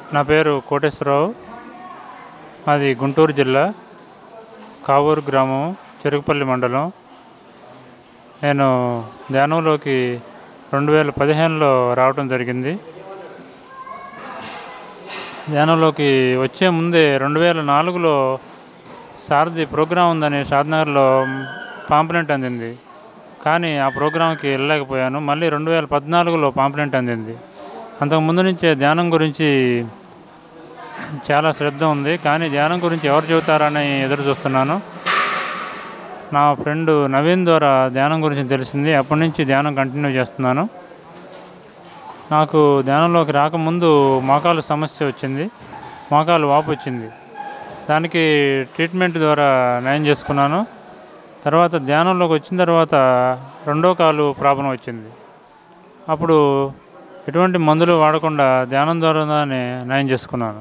నా పేరు కోటేశ్వరరావు మాది గుంటూరు జిల్లా కావూరు గ్రామం చెరుకుపల్లి మండలం నేను ధ్యానంలోకి రెండు వేల పదిహేనులో రావటం జరిగింది ధ్యానంలోకి వచ్చే ముందే రెండు వేల నాలుగులో సారథి ప్రోగ్రాం ఉందని షాద్నగర్లో పాంప్లెంట్ అందింది కానీ ఆ ప్రోగ్రాంకి వెళ్ళలేకపోయాను మళ్ళీ రెండు వేల పద్నాలుగులో పాంప్లెంట్ అందింది అంతకు ముందు నుంచే ధ్యానం గురించి చాలా శ్రద్ధ ఉంది కానీ ధ్యానం గురించి ఎవరు చెబుతారని ఎదురు చూస్తున్నాను నా ఫ్రెండ్ నవీన్ ద్వారా ధ్యానం గురించి తెలిసింది అప్పటి నుంచి ధ్యానం కంటిన్యూ చేస్తున్నాను నాకు ధ్యానంలోకి రాకముందు మోకాలు సమస్య వచ్చింది మోకాలు వాపు వచ్చింది దానికి ట్రీట్మెంట్ ద్వారా నయం చేసుకున్నాను తర్వాత ధ్యానంలోకి వచ్చిన తర్వాత రెండో కాలు ప్రాబ్లం వచ్చింది అప్పుడు ఎటువంటి మందులు వాడకుండా ధ్యానం ద్వారానే నయం చేసుకున్నాను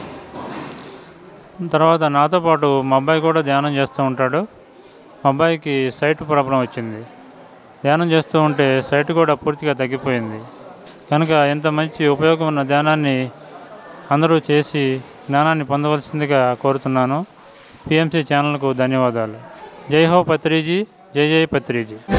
తర్వాత నాతో పాటు మా అబ్బాయి కూడా ధ్యానం చేస్తూ ఉంటాడు మా అబ్బాయికి సైట్ ప్రాబ్లం వచ్చింది ధ్యానం చేస్తూ ఉంటే సైట్ కూడా పూర్తిగా తగ్గిపోయింది కనుక ఇంత మంచి ఉపయోగం ఉన్న ధ్యానాన్ని అందరూ చేసి జ్ఞానాన్ని పొందవలసిందిగా కోరుతున్నాను పిఎంసి ఛానల్కు ధన్యవాదాలు జై హో పత్రిజీ జై జై పత్రిజీ